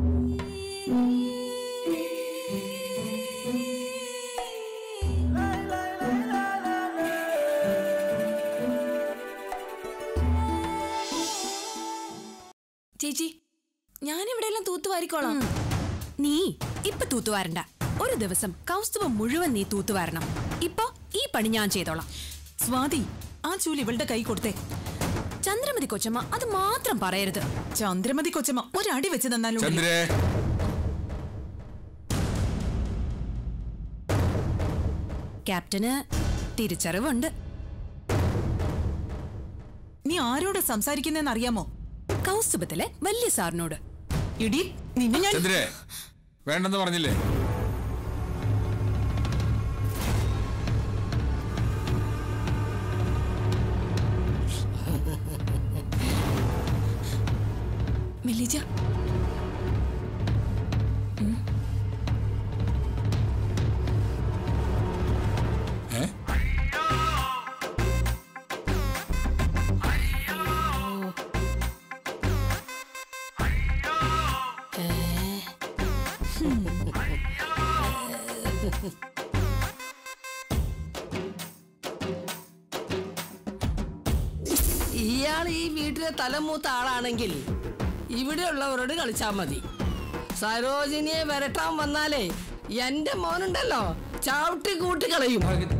ചേച്ചി ഞാനിവിടെ എല്ലാം തൂത്തുവാരിക്കോളാം നീ ഇപ്പൊ തൂത്തുവാരണ്ട ഒരു ദിവസം കൗസ്തുഭം മുഴുവൻ നീ തൂത്തുവാരണം ഇപ്പൊ ഈ പണി ഞാൻ ചെയ്തോളാം സ്വാതി ആ ചൂല് ഇവളുടെ കൈ കൊടുത്തേ ചന്ദ്രമതി കൊച്ചമ്മ അത് മാത്രം പറയരുത് ചന്ദ്രമതി കൊച്ചമ്മ ഒരടി വെച്ച് തന്നാലും ചന്ദ്രേ ക്യാപ്റ്റന് തിരിച്ചറിവുണ്ട് നീ ആരോട് സംസാരിക്കുന്നതെന്ന് അറിയാമോ കൗസ്തുഭത്തിലെ വലിയ സാറിനോട് ഇടി നിന്നെ ഞാൻ ചന്ദ്രേ വേണ്ടെന്ന് പറഞ്ഞില്ലേ മെല്ലിജ ഏ ഇയാൾ ഈ വീട്ടിലെ തലമൂത്ത ആളാണെങ്കിൽ ഇവിടെയുള്ളവരോട് കളിച്ചാൽ മതി സരോജിനിയെ വരട്ടാൻ വന്നാലേ എന്റെ മോനുണ്ടല്ലോ ചവിട്ടി കൂട്ടി കളയും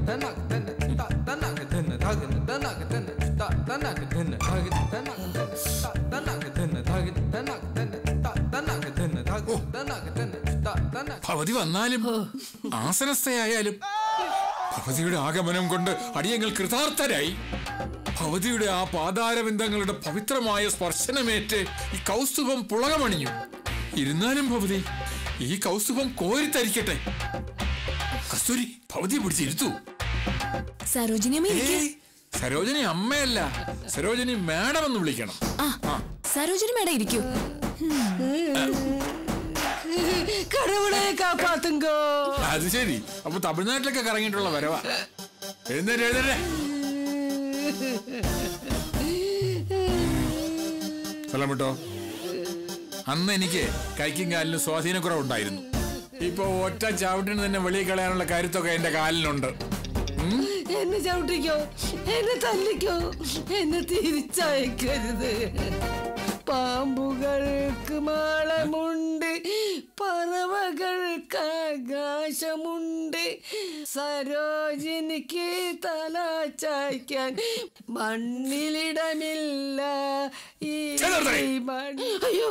ഭവതി വന്നാലും ആസനസ്ഥയായാലും ഭവതിയുടെ ആഗമനം കൊണ്ട് അടിയങ്ങൾ കൃതാർത്ഥരായി ഭവതിയുടെ ആ പാതാരബിന്ദങ്ങളുടെ പവിത്രമായ സ്പർശനമേറ്റ് ഈ കൗസ്തുഭം പുളകമണിഞ്ഞു ഇരുന്നാലും ഭവതി ഈ കൗസ്തുഭം കോരിത്തരിക്കട്ടെ കസ്തൂരി ഭവതിയെ പിടിച്ചിരുത്തു സരോജിനിയമ്മ ഇരിക്ക്. ഏയ്, സരോജിനി അമ്മയല്ല സരോജിനി മാഡം എന്ന് വിളിക്കണം ആ സരോജിനി മേഡം ഇരിക്കൂ കടവുളെ കാപ്പാത്തുങ്കോ അത് ശരി അപ്പൊ തമിഴ്നാട്ടിലൊക്കെ കറങ്ങിയിട്ടുള്ള വരവാ എഴുന്നേറ്റ് എഴുന്നേറ്റ് സ്ഥലം വിട്ടോ അന്ന് എനിക്ക് കൈക്കും കാലിനും സ്വാധീനക്കുറവുണ്ടായിരുന്നു ഇപ്പൊ ഒറ്റ ചവിട്ടിന് തന്നെ വെളിയിൽ കളയാനുള്ള കരുത്തൊക്കെ എന്റെ കാലിനുണ്ട് ഉം? എന്നെ ചവിട്ടിക്കോ എന്നെ തല്ലിക്കോ എന്നെ തിരിച്ചയക്കരുത് പാമ്പുകൾക്ക് മാളമുണ്ട് പറവകൾക്ക് ആകാശമുണ്ട് സരോജിനിക്ക് തല ചായ്ക്കാൻ മണ്ണിലിടമില്ല ഈ ചെറുതേ. മണ്ണ് അയ്യോ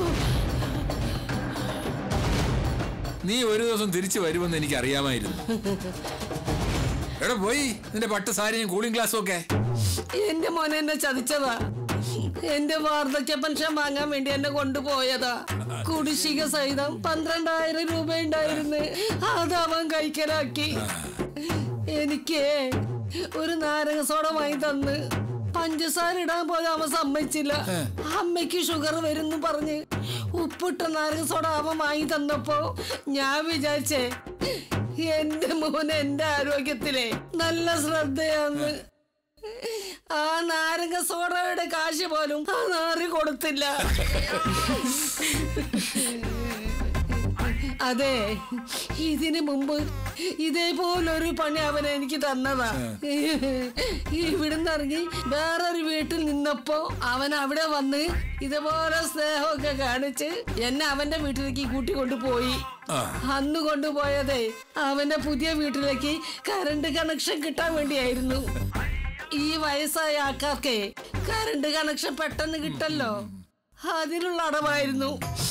നീ ഒരു ദിവസം തിരിച്ചു വരുമെന്ന് എനിക്ക് അറിയാമായിരുന്നു എവിടെ പോയി നിന്റെ പട്ട് സാരിയും കൂളിംഗ് ഗ്ലാസും ഒക്കെ എന്റെ മോൻ എന്നെ ചതിച്ചതാ എന്റെ വാർദ്ധക്യ പെൻഷൻ വാങ്ങാൻ വേണ്ടി എന്നെ കൊണ്ടുപോയതാ കുടിശ്ശിക സഹിതം പന്ത്രണ്ടായിരം രൂപ ഉണ്ടായിരുന്നു അത് അവൻ കൈക്കലാക്കി എനിക്ക് ഒരു നാരങ്ങ സോഡ വാങ്ങി തന്ന് പഞ്ചസാര ഇടാൻ പോലും അവൻ സമ്മതിച്ചില്ല അമ്മയ്ക്ക് ഷുഗർ വരുന്നു പറഞ്ഞ് ഉപ്പിട്ട നാരങ്ങ സോഡ അവൻ വാങ്ങി തന്നപ്പോ ഞാൻ വിചാരിച്ചേ എന്റെ മോൻ എന്റെ ആരോഗ്യത്തിലെ നല്ല ശ്രദ്ധയാന്ന് ആ നാരങ്ങ സോഡയുടെ കാശ് പോലും ആ നാറി കൊടുത്തില്ല അതെ ഇതിനു മുമ്പ് ഇതേപോലൊരു പണി അവൻ എനിക്ക് തന്നതാ ഇവിടുന്ന് ഇറങ്ങി വേറൊരു വീട്ടിൽ നിന്നപ്പോ അവൻ അവിടെ വന്ന് ഇതുപോലെ സ്നേഹമൊക്കെ കാണിച്ച് എന്നെ അവന്റെ വീട്ടിലേക്ക് കൂട്ടിക്കൊണ്ടു പോയി അന്ന് കൊണ്ടുപോയതേ അവന്റെ പുതിയ വീട്ടിലേക്ക് കറണ്ട് കണക്ഷൻ കിട്ടാൻ വേണ്ടിയായിരുന്നു ഈ വയസ്സായ ആൾക്കാർക്ക് കറണ്ട് കണക്ഷൻ പെട്ടെന്ന് കിട്ടല്ലോ അതിനുള്ള അടവായിരുന്നു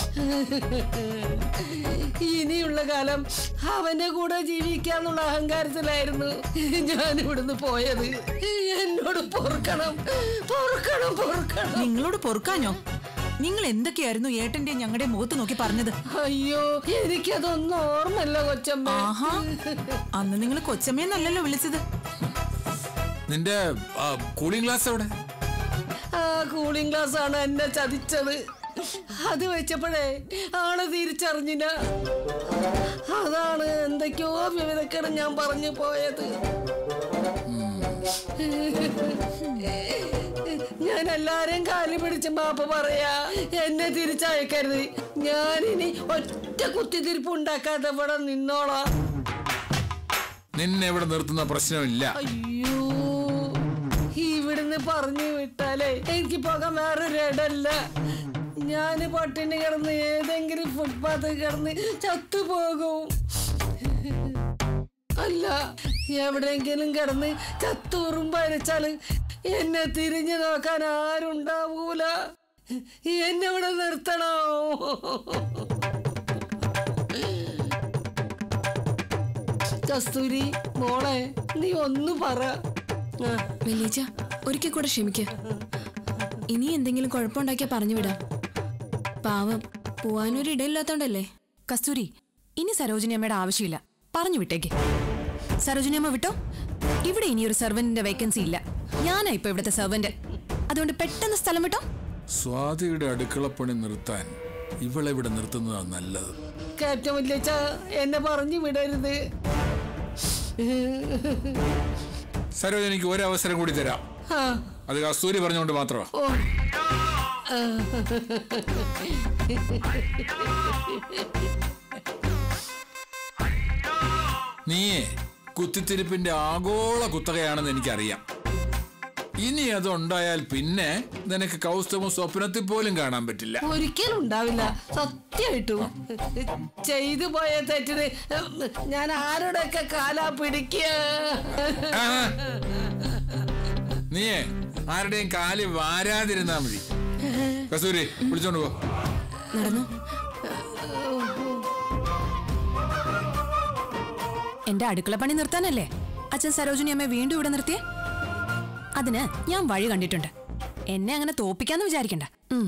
ഇനിയുള്ള കാലം അവന്റെ കൂടെ ജീവിക്കാന്നുള്ള അഹങ്കാരത്തിലായിരുന്നു ഞാൻ ഇവിടുന്ന് പോയത് എന്നോട് പൊറുക്കണം പൊറുക്കണം പൊറുക്കണം നിങ്ങളോട് പൊറുക്കാനോ നിങ്ങൾ എന്തൊക്കെയായിരുന്നു ഏട്ടന്റെ ഞങ്ങളുടെ മുഖത്ത് നോക്കി പറഞ്ഞത് അയ്യോ എനിക്കതൊന്നും ഓർമ്മല്ല കൊച്ചമ്മ ആഹാ അന്ന് നിങ്ങൾ കൊച്ചമ്മയെന്നല്ലല്ലോ വിളിച്ചത് നിന്റെ ആ, കൂളിംഗ് ഗ്ലാസ് എവിടെ ആ കൂളിംഗ് ഗ്ലാസ് ആണ് എന്നെ ചതിച്ചത് അത് വെച്ചപ്പോഴേ ആള് തിരിച്ചറിഞ്ഞില്ല അതാണ് എന്തൊക്കെയോ വിവരക്കേട് ഞാൻ പറഞ്ഞു പോയത് ഞാൻ എല്ലാരെയും കാലി പിടിച്ച് മാപ്പ് പറയാ എന്നെ തിരിച്ചയക്കരുത് ഞാനിനി ഒറ്റ കുത്തിത്തിരിപ്പ് ഉണ്ടാക്കാതെ ഇവിടെ നിന്നോളാം നിന്നെ ഇവിടെ നിർത്തുന്ന പ്രശ്നമില്ല അയ്യോ ഇവിടുന്ന് പറഞ്ഞു വിട്ടാലേ എനിക്ക് പോകാൻ വേറൊരു ഇടല്ല ഞാന് പട്ടിണി കിടന്ന് ഏതെങ്കിലും ഫുട്പാത്ത് കിടന്ന് ചത്തുപോകും അല്ല എവിടെയെങ്കിലും കിടന്ന് ചത്തൂറും പരച്ചാല് എന്നെ തിരിഞ്ഞു നോക്കാൻ ആരുണ്ടാവൂല എന്നെ ഇവിടെ നിർത്തണോ കസ്തൂരി മോളെ നീ ഒന്ന് പറ ആ, വലിയച്ച ഒരിക്കൽ കൂടെ ക്ഷമിക്ക ഇനി എന്തെങ്കിലും കുഴപ്പമുണ്ടാക്കിയാ പറഞ്ഞു വിടാം പാവം പോവാനൊരു ഇടയില്ലാത്തോണ്ടല്ലേ കസ്തൂരി ഇനി സരോജിനി അമ്മയുടെ ആവശ്യമില്ല പറഞ്ഞു വിട്ടേക്ക് സരോജിനി അമ്മ വിട്ടോ ഇവിടെ ഇനി ഒരു സെർവന്റിന്റെ വേക്കൻസി ഇല്ല ഞാനാ ഇപ്പൊ ഇവിടുത്തെ സെർവന്റ് അതുകൊണ്ട് പെട്ടെന്ന് സ്ഥലം വിട്ടോ സ്വാതിയുടെ അടുക്കളപ്പണി നിർത്താൻ ഇവളെവിടെ നിർത്തുന്നതാണ് നല്ലത് ക്യാപ്റ്റൻ വല്യച്ച എന്നെ പറഞ്ഞു വിടരുത് സരോജനിക്ക് ഒരു അവസരം കൂടി തരാം ആ, അത് കസ്തൂരി പറഞ്ഞുകൊണ്ട് മാത്രമാ ഓ നീയേ കുത്തിത്തിരിപ്പിന്റെ ആഗോള കുത്തകയാണെന്ന് എനിക്കറിയാം ഇനി അതുണ്ടായാൽ പിന്നെ നിനക്ക് കൗസ്തവം സ്വപ്നത്തിൽ പോലും കാണാൻ പറ്റില്ല ഒരിക്കലും ഉണ്ടാവില്ല സത്യമായിട്ടും ചെയ്തു പോയ തെറ്റിന് ഞാൻ ആരുടെയൊക്കെ കാലാ പിടിക്കുക ആ. നീയേ ആരുടെയും കാല് വാരാതിരുന്നാ മതി കസ്തൂരി വിളിച്ചോണ്ട് പോ നടന്നു എന്റെ അടുക്കള പണി നിർത്താനല്ലേ അച്ഛൻ സരോജിനി അമ്മയെ വീണ്ടും ഇവിടെ നിർത്തിയേ അതിന് ഞാൻ വഴി കണ്ടിട്ടുണ്ട് എന്നെ അങ്ങനെ തോപ്പിക്കാന്ന് വിചാരിക്കണ്ട ഉം.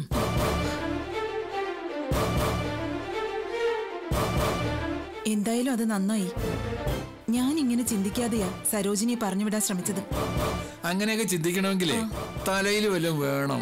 എന്തായാലും അത് നന്നായി ഞാൻ ഇങ്ങനെ ചിന്തിക്കാതെയാ സരോജിനി പറഞ്ഞുവിടാൻ ശ്രമിച്ചത് അങ്ങനെയൊക്കെ ചിന്തിക്കണമെങ്കിലേ തലയിൽ വല്ലതും വേണം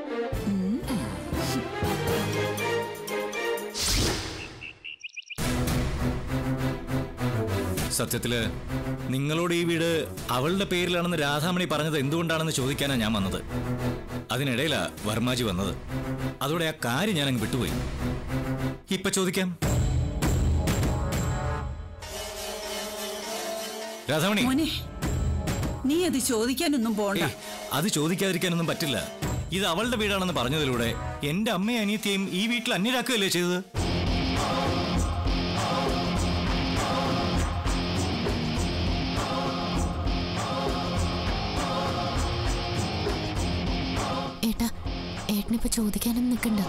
സത്യത്തില് നിങ്ങളോട് ഈ വീട് അവളുടെ പേരിലാണെന്ന് രാധാമണി പറഞ്ഞത് എന്തുകൊണ്ടാണെന്ന് ചോദിക്കാനാണ് ഞാൻ വന്നത് അതിനിടയിലാ വർമാജി വന്നത് അതോടെ ആ കാര്യം ഞാൻ അങ്ങ് വിട്ടുപോയി ഇപ്പൊ ചോദിക്കാം രാധാമണി മോനെ നീ അത് ചോദിക്കാനൊന്നും പോണ്ട ഏയ്, അത് ചോദിക്കാതിരിക്കാനൊന്നും പറ്റില്ല ഇത് അവളുടെ വീടാണെന്ന് പറഞ്ഞതിലൂടെ എന്റെ അമ്മയും അനിയത്തിയും ഈ വീട്ടിൽ അന്യരാക്കുകയല്ലേ ചെയ്തത് ഏട്ടാ ഏട്ടനിപ്പോ ചോദിക്കാനൊന്നും നിൽക്കണ്ട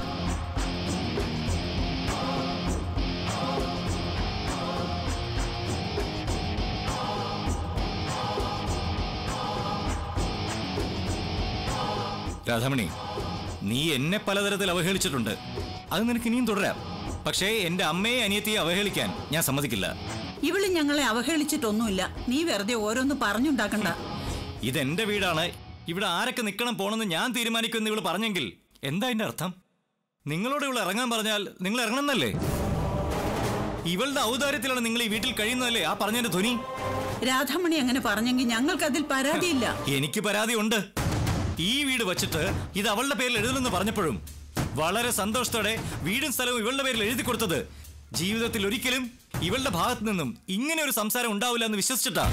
രാധാമണി നീ എന്നെ പലതരത്തിൽ അവഹേളിച്ചിട്ടുണ്ട് അത് നിനക്ക് ഇനിയും തുടരാം പക്ഷേ എന്റെ അമ്മയെ അനിയത്തിയെ അവഹേളിക്കാൻ ഞാൻ സമ്മതിക്കില്ല ഇവള് ഞങ്ങളെ അവഹേളിച്ചിട്ടൊന്നുമില്ല നീ വെറുതെ ഓരോന്ന് പറഞ്ഞുണ്ടാക്കണ്ട ഇതെന്റെ വീടാണ് ഇവിടെ ആരൊക്കെ നിൽക്കണം പോണെന്ന് ഞാൻ തീരുമാനിക്കുമെന്ന് ഇവള് പറഞ്ഞെങ്കിൽ എന്താ അതിന്റെ അർത്ഥം നിങ്ങളോട് ഇവൾ ഇറങ്ങാൻ പറഞ്ഞാൽ നിങ്ങൾ ഇറങ്ങണമെന്നല്ലേ ഇവളുടെ ഔദാര്യത്തിലാണ് നിങ്ങൾ ഈ വീട്ടിൽ കഴിയുന്നതല്ലേ ആ പറഞ്ഞതിന്റെ ധ്വനി രാധാമണി അങ്ങനെ പറഞ്ഞെങ്കിൽ ഞങ്ങൾക്ക് അതിൽ പരാതിയില്ല എനിക്ക് പരാതിയുണ്ട് ഈ വീട് വച്ചിട്ട് ഇത് അവളുടെ പേരിൽ എഴുതണമെന്ന് പറഞ്ഞപ്പോഴും വളരെ സന്തോഷത്തോടെ വീടും സ്ഥലവും ഇവളുടെ പേരിൽ എഴുതി കൊടുത്തത് ജീവിതത്തിൽ ഒരിക്കലും ഇവളുടെ ഭാഗത്തു നിന്നും ഇങ്ങനെ ഒരു സംസാരം ഉണ്ടാവില്ല എന്ന് വിശ്വസിച്ചിട്ടാ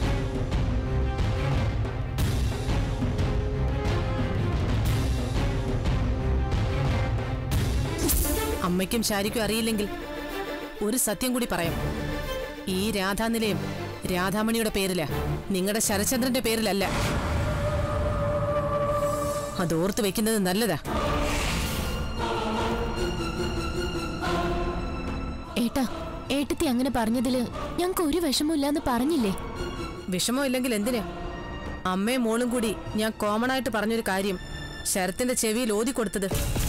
അമ്മയ്ക്കും ശാരിക്കും അറിയില്ലെങ്കിൽ ഒരു സത്യം കൂടി പറയാം ഈ രാധാനിലയം രാധാമണിയുടെ പേരില നിങ്ങളുടെ ശരചന്ദ്രന്റെ പേരിലല്ല അതോർത്ത് വെക്കുന്നത് നല്ലതാ ഏട്ടാ ഏട്ടത്തി അങ്ങനെ പറഞ്ഞതില് ഞങ്ങൾക്ക് ഒരു വിഷമമില്ലാന്ന് പറഞ്ഞില്ലേ വിഷമമില്ലെങ്കിൽ എന്തിനാ അമ്മയും മോളും കൂടി ഞാൻ കോമൺ ആയിട്ട് പറഞ്ഞൊരു കാര്യം ശരത്തിന്റെ ചെവിയിൽ ഓതി കൊടുത്തത്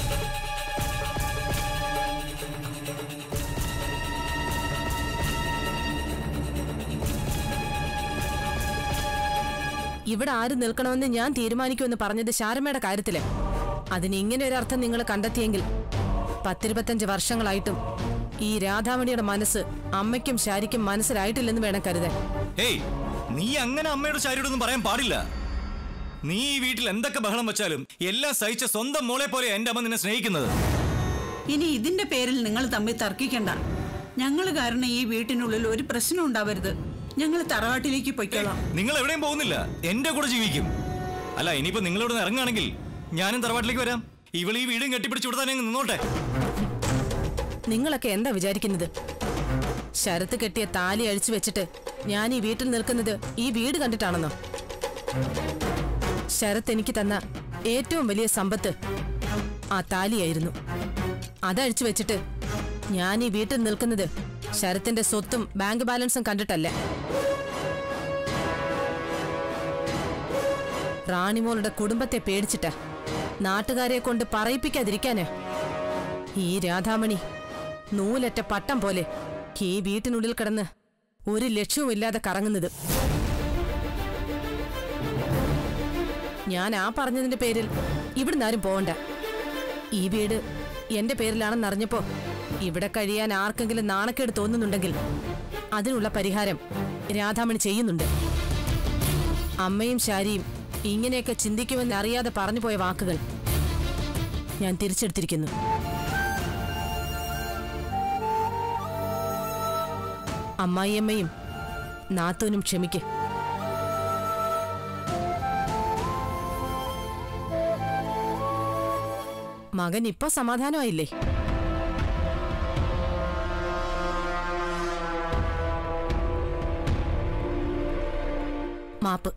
ഇവിടെ ആര് നിൽക്കണമെന്ന് ഞാൻ തീരുമാനിക്കുമെന്ന് പറഞ്ഞത് ശാരമ്മയുടെ കാര്യത്തില് അതിന് ഇങ്ങനെ ഒരു അർത്ഥം നിങ്ങൾ കണ്ടെത്തിയെങ്കിൽ പത്തിരുപത്തഞ്ച് വർഷങ്ങളായിട്ടും ഈ രാധാമണിയുടെ മനസ്സ് അമ്മയ്ക്കും ശാരിക്കും മനസ്സിലായിട്ടില്ലെന്ന് വേണം കരുതാൻ ഹേയ് നീ അങ്ങനെ അമ്മയോട് ശാരിയോടൊന്നും പറയാൻ പാടില്ല നീ ഈ വീട്ടിൽ എന്തൊക്കെ ബഹളം വെച്ചാലും എല്ലാം സഹിച്ച സ്വന്തം മോളെ പോലെ എന്റെ അമ്മ നിന്നെ സ്നേഹിക്കുന്നത് ഇനി ഇതിന്റെ പേരിൽ നിങ്ങൾ തമ്മിൽ തർക്കിക്കണ്ട ഞങ്ങൾ കാരണം ഈ വീട്ടിനുള്ളിൽ ഒരു പ്രശ്നം ഉണ്ടാവരുത് ഞങ്ങൾ തറവാട്ടിലേക്ക് പൊയ്ക്കോളാം നിങ്ങൾ എവിടെയും പോകുന്നില്ല എന്റെ കൂടെ ജീവിക്കും അല്ല ഇനിയിപ്പോ നിങ്ങളോട് ഇറങ്ങുകയാണെങ്കിൽ ഞാനും തറവാട്ടിലേക്ക് വരാം ഇവൾ ഈ വീടും കെട്ടിപ്പിടിച്ച് ഇവിടെ തന്നെ അങ്ങ് നിന്നോട്ടെ നിങ്ങളൊക്കെ എന്താ വിചാരിക്കുന്നത് ശരത്ത് കെട്ടിയ താലി അഴിച്ചു വെച്ചിട്ട് ഞാൻ ഈ വീട്ടിൽ നിൽക്കുന്നത് ഈ വീട് കണ്ടിട്ടാണെന്നോ ശരത്ത് എനിക്ക് തന്ന ഏറ്റവും വലിയ സമ്പത്ത് ആ താലിയായിരുന്നു അതഴിച്ചു വെച്ചിട്ട് ഞാൻ ഈ വീട്ടിൽ നിൽക്കുന്നത് ശരത്തിന്റെ സ്വത്തും ബാങ്ക് ബാലൻസും കണ്ടിട്ടല്ല റാണിമോളുടെ കുടുംബത്തെ പേടിച്ചിട്ടാ നാട്ടുകാരെ കൊണ്ട് പറയിപ്പിക്കാതിരിക്കാനാ ഈ രാധാമണി നൂലറ്റ പട്ടം പോലെ ഈ വീട്ടിനുള്ളിൽ കിടന്ന് ഒരു ലക്ഷ്യവുമില്ലാതെ കറങ്ങുന്നത് ഞാൻ ആ പറഞ്ഞതിന്റെ പേരിൽ ഇവിടുന്ന് ആരും പോകണ്ട ഈ വീട് എന്റെ പേരിലാണെന്നറിഞ്ഞപ്പോ ഇവിടെ കഴിയാൻ ആർക്കെങ്കിലും നാണക്കേട് തോന്നുന്നുണ്ടെങ്കിൽ അതിനുള്ള പരിഹാരം രാധാമണി ചെയ്യുന്നുണ്ട് അമ്മയും ശാരിയും ഇങ്ങനെയൊക്കെ ചിന്തിക്കുമെന്ന് അറിയാതെ പറഞ്ഞു പോയ വാക്കുകൾ ഞാൻ തിരിച്ചെടുത്തിരിക്കുന്നു അമ്മായിയമ്മയും നാത്തൂനും ക്ഷമിക്ക് മകൻ ഇപ്പൊ സമാധാനമായില്ലേ മാപ്പ്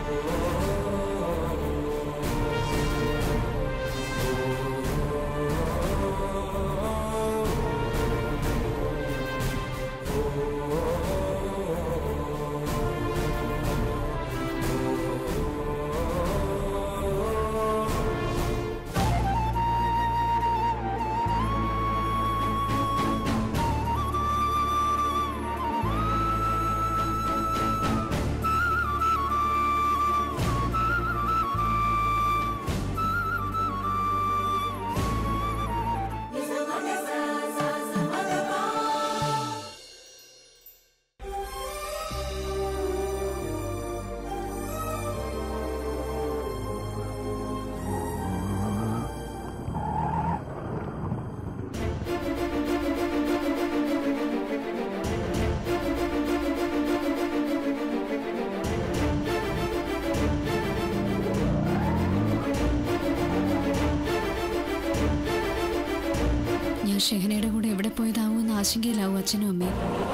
ഞാൻ ഷെഹനയുടെ കൂടെ എവിടെ പോയതാവുമെന്ന് ആശങ്കയിലാവും അച്ഛനും അമ്മയും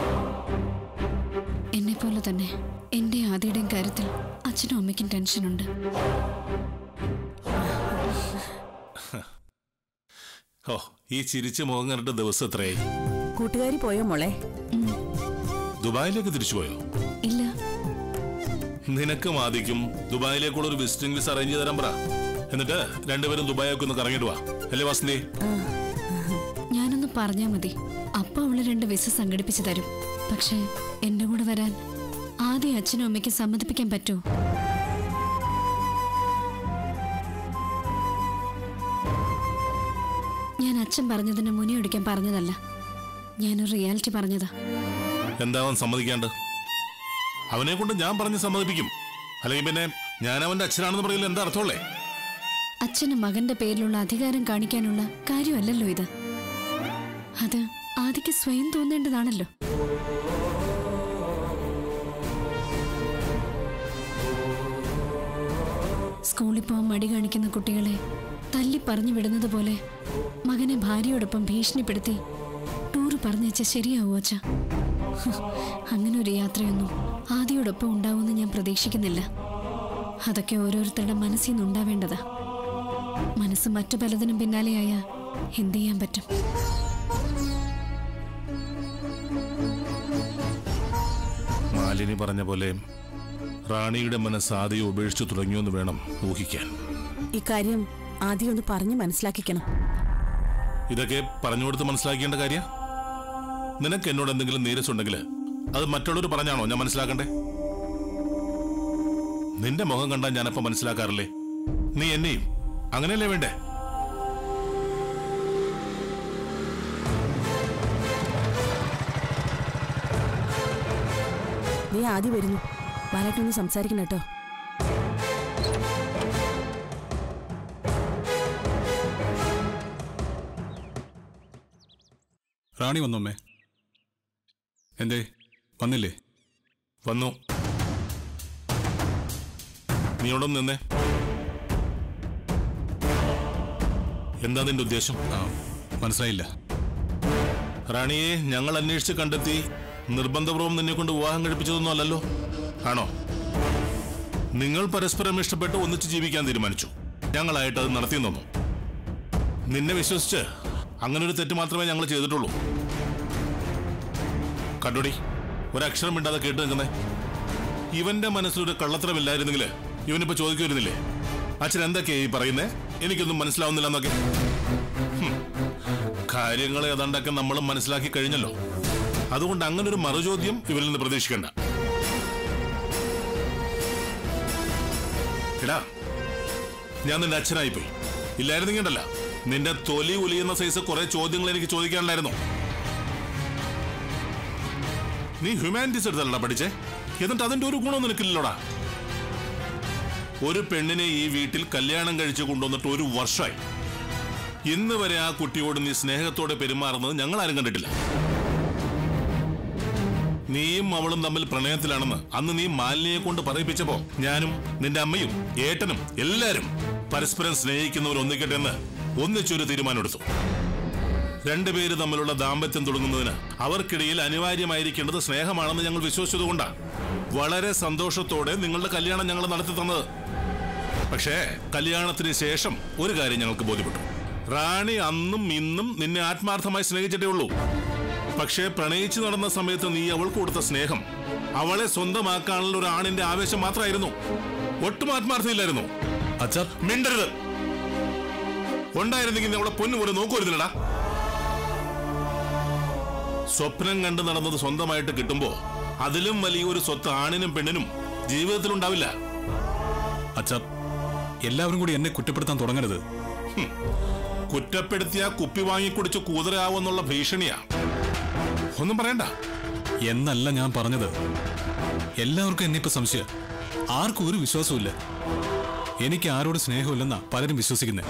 എന്നെ പോലെ തന്നെ എൻ്റെ ആദ്യയുടെയും കാര്യത്തിൽ അച്ഛനും അമ്മയ്ക്കും ടെൻഷനുണ്ട് ഓ ഈ ചിരിച്ച മുഖം കണ്ടിട്ട് ദിവസം എത്രയായി കൂട്ടുകാരി പോയോ മോളെ ദുബായിലേക്ക് തിരിച്ചുപോയോ ഇല്ല നിനക്കും ആദിക്കും ദുബായിലേക്കുള്ള ഒരു വിസിറ്റിംഗ് വിസ അറേഞ്ച് ചെയ്ത് തരാൻ പറ എന്നിട്ട് രണ്ടുപേരും ദുബായിലേക്ക് ഒന്ന് കറങ്ങിട്ട് വാ അല്ലേ വസന്തി ഞാനൊന്ന് പറഞ്ഞാൽ മതി അപ്പ അവള് രണ്ട് വിസ സംഘടിപ്പിച്ചു തരും പക്ഷേ എൻ്റെ കൂടെ വരാൻ ആദ്യം അച്ഛനും അമ്മയ്ക്കും സമ്മതിപ്പിക്കാൻ പറ്റുമോ ഞാൻ അച്ഛൻ പറഞ്ഞതിന് മുനിയൊടിക്കാൻ പറഞ്ഞതല്ല ഞാനൊരു റിയാലിറ്റി പറഞ്ഞതാ എന്താ അവൻ സമ്മതിക്കാണ്ട് അവനെ കൊണ്ട് ഞാൻ പറഞ്ഞ് സമ്മതിപ്പിക്കും അല്ലെങ്കിൽ പിന്നെ ഞാൻ അവന്റെ അച്ഛനാണെന്ന് പറയില്ല എന്താ അർത്ഥമുള്ളേ അച്ഛന് മകന്റെ പേരിലുള്ള അധികാരം കാണിക്കാനുള്ള കാര്യമല്ലല്ലോ ഇത് അത് ആദിക്ക് സ്വയം തോന്നേണ്ടതാണല്ലോ സ്കൂളിൽ പോകാൻ മടി കാണിക്കുന്ന കുട്ടികളെ തല്ലി പറഞ്ഞു വിടുന്നത് പോലെ മകനെ ഭാര്യയോടൊപ്പം ഭീഷണിപ്പെടുത്തി ടൂറ് പറഞ്ഞയച്ച ശരിയാവോ അച്ഛ അങ്ങനെ ഒരു യാത്രയൊന്നും ആദിയോടൊപ്പം ഉണ്ടാവുമെന്ന് ഞാൻ പ്രതീക്ഷിക്കുന്നില്ല അതൊക്കെ ഓരോരുത്തരുടെ മനസ്സിൽ നിന്നുണ്ടാവേണ്ടതാ മനസ്സ് മറ്റു പലതിനും പിന്നാലെയായ എന്ത് ചെയ്യാൻ പറ്റും മാലിനി പറഞ്ഞ പോലെ റാണിയുടെ മനസ്സ് ആദ്യം ഉപേക്ഷിച്ചു തുടങ്ങിയെന്ന് വേണം ഊഹിക്കാൻ ഇക്കാര്യം ആദ്യം ഒന്ന് പറഞ്ഞു മനസ്സിലാക്കിക്കണം ഇതൊക്കെ പറഞ്ഞു കൊടുത്ത് മനസ്സിലാക്കേണ്ട കാര്യ നിനക്ക് എന്നോട് എന്തെങ്കിലും നീരസുണ്ടെങ്കിൽ അത് മറ്റുള്ളവർ പറഞ്ഞാണോ ഞാൻ മനസ്സിലാക്കണ്ടേ നിന്റെ മുഖം കണ്ടാൽ ഞാനപ്പോ മനസ്സിലാക്കാറില്ലേ നീ എന്നെയും അങ്ങനെയല്ലേ വേണ്ടേ നീ ആദ്യം വരുന്നു ബാലേട്ടനൊന്ന് സംസാരിക്കണം കേട്ടോ റാണി വന്നോമ്മേ എന്തേ വന്നില്ലേ വന്നു നീ അവിടെ ഒന്ന് നിന്നേ എന്താ നിന്റെ ഉദ്ദേശം ആ മനസ്സിലായില്ല റാണിയെ ഞങ്ങൾ അന്വേഷിച്ച് കണ്ടെത്തി നിർബന്ധപൂർവ്വം നിന്നെ കൊണ്ട് വിവാഹം കഴിപ്പിച്ചതൊന്നും അല്ലല്ലോ ആണോ നിങ്ങൾ പരസ്പരം ഇഷ്ടപ്പെട്ട് ഒന്നിച്ച് ജീവിക്കാൻ തീരുമാനിച്ചു ഞങ്ങളായിട്ട് അത് നടത്തി തന്നു നിന്നെ വിശ്വസിച്ച് അങ്ങനെ ഒരു തെറ്റ് മാത്രമേ ഞങ്ങൾ ചെയ്തിട്ടുള്ളൂ കണ്ടോടി ഒരക്ഷരം മിണ്ടാതെ കേട്ട് നിൽക്കുന്നേ ഇവന്റെ മനസ്സിലൊരു കള്ളത്തരമില്ലായിരുന്നെങ്കിൽ ഇവനിപ്പോ ചോദിക്കുമായിരുന്നില്ലേ അച്ഛൻ എന്തൊക്കെയാ ഈ പറയുന്നേ എനിക്കൊന്നും മനസ്സിലാവുന്നില്ല എന്നൊക്കെ ഹും. കാര്യങ്ങൾ ഏതാണ്ടൊക്കെ നമ്മൾ മനസ്സിലാക്കി കഴിഞ്ഞല്ലോ അതുകൊണ്ട് അങ്ങനെ ഒരു മറുചോദ്യം ഇവരിൽ നിന്ന് പ്രതീക്ഷിക്കണ്ട എടാ ഞാൻ നിന്റെ അച്ഛനായി പോയി ഇല്ലായിരുന്നെങ്കിണ്ടല്ല നിന്റെ തൊലി ഉലിയുന്ന സൈസ് കുറെ ചോദ്യങ്ങൾ എനിക്ക് ചോദിക്കാനുണ്ടായിരുന്നു നീ ഹ്യൂമാനിറ്റീസ് എടുത്തല്ലടാ പഠിച്ചേ എന്നിട്ട് അതിന്റെ ഒരു ഗുണം നിനക്കില്ലല്ലോടാ ഒരു പെണ്ണിനെ ഈ വീട്ടിൽ കല്യാണം കഴിച്ചു കൊണ്ടുവന്നിട്ട് ഒരു വർഷമായി ഇന്ന് വരെ ആ കുട്ടിയോട് നീ സ്നേഹത്തോടെ പെരുമാറുന്നത് ഞങ്ങൾ ആരും കണ്ടിട്ടില്ല നീയും അവളും തമ്മിൽ പ്രണയത്തിലാണെന്ന് അന്ന് നീ മാലിന്യെ കൊണ്ട് പറയിപ്പിച്ചപ്പോ ഞാനും നിന്റെ അമ്മയും ഏട്ടനും എല്ലാരും പരസ്പരം സ്നേഹിക്കുന്നവർ ഒന്നിക്കട്ടെ എന്ന് ഒന്നിച്ചൊരു തീരുമാനമെടുത്തു രണ്ടുപേര് തമ്മിലുള്ള ദാമ്പത്യം തുടങ്ങുന്നതിന് അവർക്കിടയിൽ അനിവാര്യമായിരിക്കേണ്ടത് സ്നേഹമാണെന്ന് ഞങ്ങൾ വിശ്വസിച്ചതുകൊണ്ടാ വളരെ സന്തോഷത്തോടെ നിങ്ങളുടെ കല്യാണം ഞങ്ങൾ നടത്തി തന്നത് പക്ഷേ കല്യാണത്തിന് ശേഷം ഒരു കാര്യം ഞങ്ങൾക്ക് ബോധ്യപ്പെട്ടു റാണി അന്നും ഇന്നും നിന്നെ ആത്മാർത്ഥമായി സ്നേഹിച്ചിട്ടേ ഉള്ളൂ പക്ഷേ പ്രണയിച്ചു നടന്ന സമയത്ത് നീ അവൾക്ക് കൊടുത്ത സ്നേഹം അവളെ സ്വന്തമാക്കാനുള്ള ഒരു ആണിന്റെ ആവേശം മാത്രമായിരുന്നു ഒട്ടും ആത്മാർത്ഥയില്ലായിരുന്നു അച്ഛാ മിണ്ടരുത് ഉണ്ടായിരുന്നെങ്കിൽ നീ അവളെ പൊന്നു പോലെ നോക്കുമായിരുന്നില്ലടാ സ്വപ്നം കണ്ട് നടന്നത് സ്വന്തമായിട്ട് കിട്ടുമ്പോ അതിലും വലിയൊരു സ്വത്ത് ആണിനും പെണ്ണിനും ജീവിതത്തിലുണ്ടാവില്ല അച്ഛാ എല്ലാവരും കൂടി എന്നെ കുറ്റപ്പെടുത്താൻ തുടങ്ങരുത് കുറ്റപ്പെടുത്തിയ കുപ്പി വാങ്ങിക്കുടിച്ച് കൂതരാവെന്നുള്ള ഭീഷണിയാ ഒന്നും പറയണ്ട എന്നല്ല ഞാൻ പറഞ്ഞത് എല്ലാവർക്കും എന്നെ ഇപ്പൊ സംശയം ആർക്കും ഒരു വിശ്വാസമില്ല എനിക്ക് ആരോട് സ്നേഹമില്ലെന്നാ പലരും വിശ്വസിക്കുന്നത്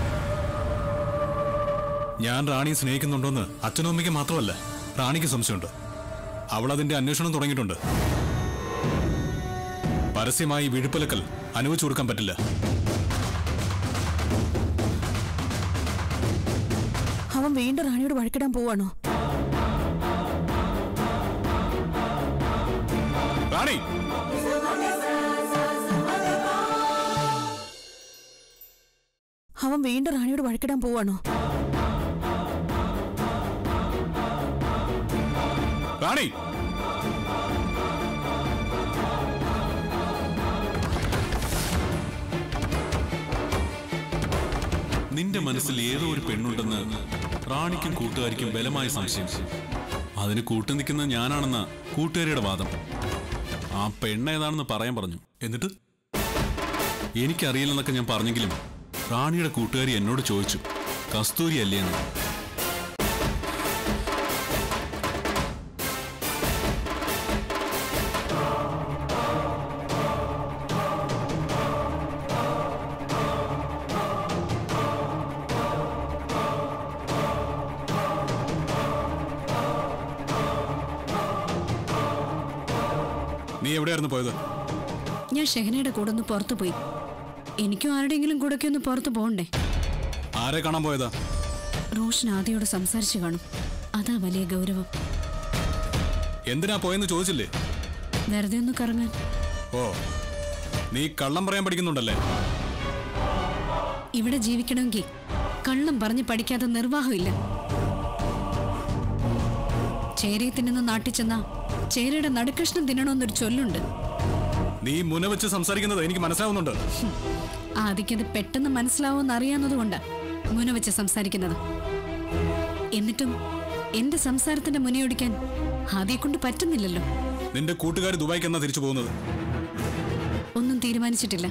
ഞാൻ റാണിയെ സ്നേഹിക്കുന്നുണ്ടോന്ന് അച്ഛനും അമ്മയ്ക്ക് മാത്രമല്ല റാണിക്ക് സംശയമുണ്ട് അവൾ അതിന്റെ അന്വേഷണം തുടങ്ങിയിട്ടുണ്ട് പരസ്യമായി വിഴുപ്പലക്കൽ അനുവദിച്ചു കൊടുക്കാൻ പറ്റില്ല അവൻ വീണ്ടും റാണിയോട് വഴക്കിടാൻ പോവാണോ റാണി അവൻ വീണ്ടും റാണിയോട് വഴക്കിടാൻ പോവാണോ റാണി നിന്റെ മനസ്സിൽ ഏതോ ഒരു പെണ്ണുണ്ടെന്ന് റാണിക്കും കൂട്ടുകാരിക്കും ബലമായ സംശയം അതിന് കൂട്ടു നിൽക്കുന്ന ഞാനാണെന്ന കൂട്ടുകാരിയുടെ വാദം ആ പെണ്ണ് ഏതാണെന്ന് പറയാൻ പറഞ്ഞു എന്നിട്ട് എനിക്കറിയില്ലെന്നൊക്കെ ഞാൻ പറഞ്ഞെങ്കിലും റാണിയുടെ കൂട്ടുകാരി എന്നോട് ചോദിച്ചു കസ്തൂരി അല്ലേന്ന് നീ എവിടെയായിരുന്നു പോയത് ഞാൻ ഷെഹനയുടെ കൂടെ ഒന്ന് പുറത്തു പോയി എനിക്കും ആരുടെയെങ്കിലും കൂടെയൊക്കെ ഒന്ന് പുറത്തു പോകണ്ടേ ആരെ കാണാൻ പോയതാ റോഷൻ ആദ്യയോട് സംസാരിച്ചു കാണും അതാ വലിയ ഗൗരവം എന്തിനാ പോയെന്ന് ചോദിച്ചില്ലേ വെറുതെ ഒന്ന് കറങ്ങാൻ ഓ നീ കള്ളം പറയാൻ പഠിക്കുന്നുണ്ടല്ലേ ഇവിടെ ജീവിക്കണമെങ്കിൽ കള്ളം പറഞ്ഞ് പഠിക്കാതെ നിർവാഹമില്ല ചേരയെ തിന്നുന്ന നാട്ടിൽ ചെന്ന ചേരയുടെ നടുക്കഷ്ണം തിന്നണമെന്നൊരു ചൊല്ലുണ്ട് നീ മുന വെച്ച് സംസാരിക്കുന്നത് എനിക്ക് മനസ്സിലാവുന്നുണ്ട് ആദിക്കത് പെട്ടെന്ന് മനസ്സിലാവുമെന്ന് അറിയാവുന്നതുകൊണ്ടാ മുന വെച്ച് സംസാരിക്കുന്നത് എന്നിട്ടും എന്റെ സംസാരത്തിന്റെ മുനയൊടിക്കാൻ ആദിയെ കൊണ്ട് പറ്റുന്നില്ലല്ലോ നിന്റെ കൂട്ടുകാർ ദുബായിക്ക് എന്നാ തിരിച്ചു പോകുന്നത് ഒന്നും തീരുമാനിച്ചിട്ടില്ല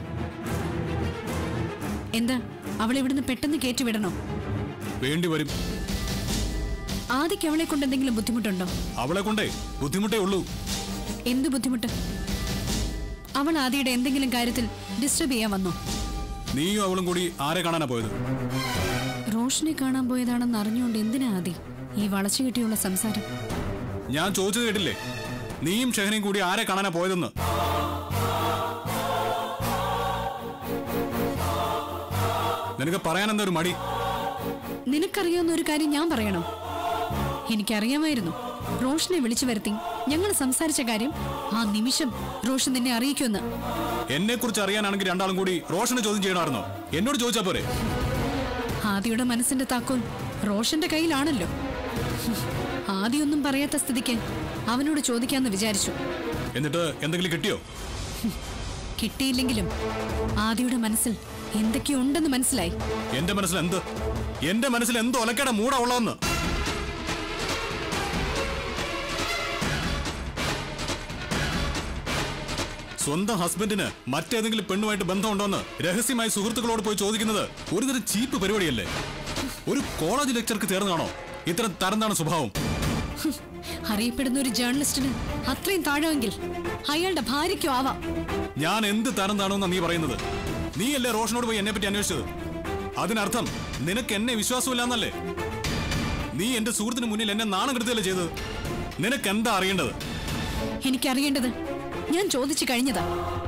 എന്താ അവളെ ഇവിടുന്ന് പെട്ടെന്ന് കയറ്റിവിടണോ വേണ്ടി വരും ആദിക്ക് അവളെ കൊണ്ട് എന്തെങ്കിലും ബുദ്ധിമുട്ടുണ്ടോ അവളെ കൊണ്ടേ ബുദ്ധിമുട്ടേ ഉള്ളൂ എന്ത് ബുദ്ധിമുട്ട് അവൾ ആദിയുടെ എന്തെങ്കിലും കാര്യത്തിൽ ഡിസ്റ്റർബ് ചെയ്യാൻ വന്നോ നീയും അവളും കൂടി ആരെ കാണാനാ പോയത് റോഷനെ കാണാൻ പോയതാണെന്ന് അറിഞ്ഞുകൊണ്ട് എന്തിനാ ആദി ഈ വളച്ചു കെട്ടിയുള്ള സംസാരം ഞാൻ ചോദിച്ചത് കേട്ടില്ലേ നീയും ഷെഹനയും കൂടി ആരെ കാണാനാ പോയതെന്ന് നിനക്ക് പറയാൻ എന്താ ഒരു മടി നിനക്കറിയാവുന്ന ഒരു കാര്യം ഞാൻ പറയണം എനിക്കറിയാമായിരുന്നു റോഷനെ വിളിച്ചു വരുത്തി ഞങ്ങൾ സംസാരിച്ച കാര്യം ആ നിമിഷം റോഷൻ നിന്നെ അറിയിക്കുമെന്ന് എന്നെ കുറിച്ച് അറിയാനാണെങ്കിൽ രണ്ടാളും കൂടി റോഷനെ ചോദ്യം ചെയ്യണമായിരുന്നോ എന്നോട് ചോദിച്ചാ പോരെ ആദിയുടെ മനസ്സിന്റെ താക്കോൽ റോഷന്റെ കയ്യിലാണല്ലോ ആദ്യമൊന്നും പറയാത്ത സ്ഥിതിക്ക് അവനോട് ചോദിക്കാന്ന് വിചാരിച്ചു എന്നിട്ട് എന്തെങ്കിലും കിട്ടിയോ കിട്ടിയില്ലെങ്കിലും ആദിയുടെ മനസ്സിൽ എന്തൊക്കെയോ ഉണ്ടെന്ന് മനസ്സിലായി എന്റെ മനസ്സിൽ എന്ത് എന്റെ മനസ്സിൽ എന്ത് ഒലക്കയുടെ മൂടാ ഉള്ളതെന്ന് സ്വന്തം ഹസ്ബൻഡിന് മറ്റേതെങ്കിലും പെണ്ണുമായിട്ട് ബന്ധമുണ്ടോന്ന് രഹസ്യമായി സുഹൃത്തുക്കളോട് പോയി ചോദിക്കുന്നത് ഒരുതരം ചീപ്പ് പരിപാടിയല്ലേ ഒരു കോളേജ് ലെക്ചർക്ക് ചേർന്നാണോ ഇത്തരം തരംതാണ് സ്വഭാവം ഹും, അറിയപ്പെടുന്ന ഒരു ജേർണലിസ്റ്റിന് അത്രയും താഴെങ്കിൽ അയാളുടെ ഭാര്യയ്ക്കും ആവാം ഞാൻ എന്ത് തരംതാണോന്നാ നീ പറയുന്നത് നീയല്ലേ റോഷനോട് പോയി എന്നെ പറ്റി അന്വേഷിച്ചത് അതിനർത്ഥം നിനക്ക് എന്നെ വിശ്വാസമില്ലാന്നല്ലേ നീ എന്റെ സുഹൃത്തിന് മുന്നിൽ എന്നെ നാണം കെടുത്തല്ലേ ചെയ്തത് നിനക്ക് എന്താ അറിയേണ്ടത് എനിക്കറിയേണ്ടത് ഞാൻ ചോദിച്ചു കഴിഞ്ഞതാ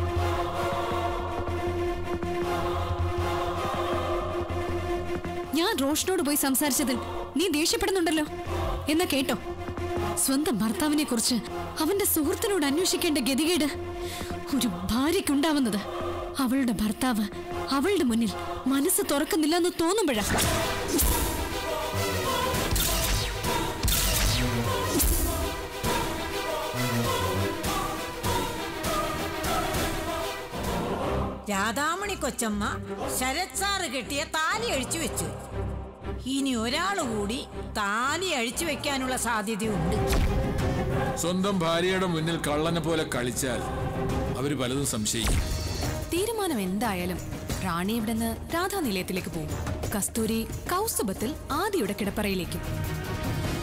ഞാൻ റോഷനോട് പോയി സംസാരിച്ചതിൽ നീ ദേഷ്യപ്പെടുന്നുണ്ടല്ലോ എന്നാ കേട്ടോ സ്വന്തം ഭർത്താവിനെ കുറിച്ച് അവന്റെ സുഹൃത്തിനോട് അന്വേഷിക്കേണ്ട ഗതികേട് ഒരു ഭാര്യയ്ക്കുണ്ടാവുന്നത് അവളുടെ ഭർത്താവ് അവളുടെ മുന്നിൽ മനസ്സ് തുറക്കുന്നില്ല എന്ന് തോന്നുമ്പോഴാ രാധാമണി കൊച്ചമ്മ ശരത് സാറ് കെട്ടിയ താലി അഴിച്ചു വെച്ചു ഇനി ഒരാൾ കൂടി താലി അഴിച്ചു വെക്കാനുള്ള സാധ്യതയുണ്ട് സ്വന്തം ഭാര്യയുടെ മുന്നിൽ കള്ളനെ പോലെ കളിച്ചാൽ അവര് പലതും സംശയിക്കും തീരുമാനം എന്തായാലും റാണി ഇവിടുന്ന് രാധാനിലയത്തിലേക്ക് പോകും കസ്തൂരി കൗസുബത്തിൽ ആദിയുടെ കിടപ്പറയിലേക്കും